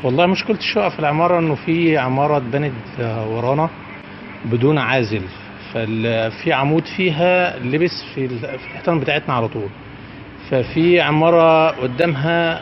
والله مشكلة الشقق في العمارة انه في عمارة اتبنت ورانا بدون عازل ففي عمود فيها لبس في ال- في الحيطان بتاعتنا على طول ففي عمارة قدامها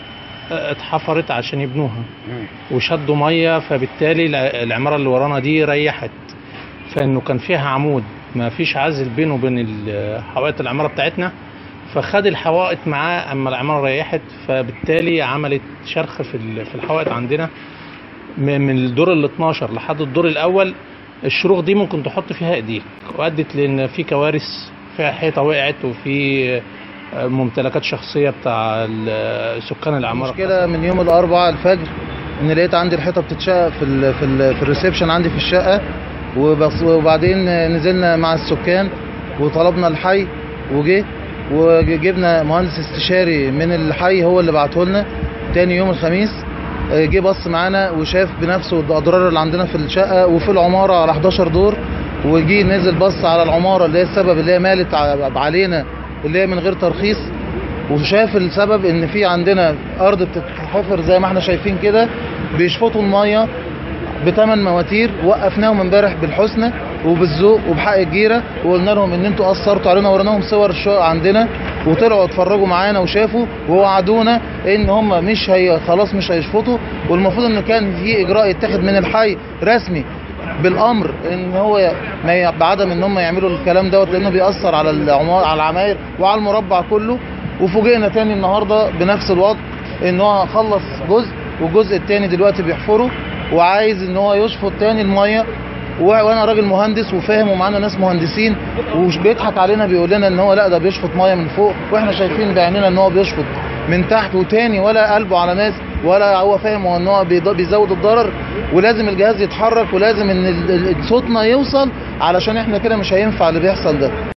اتحفرت عشان يبنوها وشدوا مية فبالتالي الع- العمارة اللي ورانا دي ريحت فانه كان فيها عمود ما فيش عازل بينه وبين ال- حوائط العمارة بتاعتنا فخد الحوائط معاه اما العمارة ريحت فبالتالي عملت شرخ في ال- في الحوائط عندنا م- من الدور ال 12 لحد الدور الاول الشروخ دي ممكن تحط فيها ايديك وادت لان في كوارث فيها حيطه وقعت وفي آه، ممتلكات شخصيه بتاع ال- سكان العماره مشكلة من يوم الأربعاء الفجر إن لقيت عندي الحيطة بتتشقق في ال في ال في الريسبشن عندي في الشقة وبس وبعدين نزلنا مع السكان وطلبنا الحي وجه وجبنا مهندس استشاري من الحي هو اللي بعته لنا تاني يوم الخميس آه، جه بص معانا وشاف بنفسه الاضرار اللي عندنا في الشقه وفي العماره على 11 دور وجي نزل بص على العماره اللي هي السبب اللي هي مالت ع- علينا اللي هي من غير ترخيص وشاف السبب ان في عندنا ارض بتتحفر زي ما احنا شايفين كده بيشفطوا الميه بثمان مواتير وقفناهم امبارح بالحسنى وبالذوق وبحق الجيره وقلنا لهم ان انتوا قصرتوا علينا وريناهم صور الشقق عندنا وطلعوا اتفرجوا معانا وشافوا ووعدونا ان هم مش هي خلاص مش هيشفطوا والمفروض ان كان في اجراء يتاخد من الحي رسمي بالامر ان هو ما ي- بعدم ان هم يعملوا الكلام دوت لانه بيأثر على العمار على العماير وعلى المربع كله وفوجئنا تاني النهارده بنفس الوضع ان هو خلص جزء والجزء التاني دلوقتي بيحفره وعايز ان هو يشفط تاني الميه و- وانا راجل مهندس وفاهم ومعانا ناس مهندسين ومش بيضحك علينا بيقول لنا ان هو لا ده بيشفط ميه من فوق واحنا شايفين بعيننا ان هو بيشفط من تحت وتاني ولا قلبه على ناس ولا هو فاهم ان هو بيض- بيزود الضرر ولازم الجهاز يتحرك ولازم ان ال- ال- صوتنا يوصل علشان احنا كده مش هينفع اللي بيحصل ده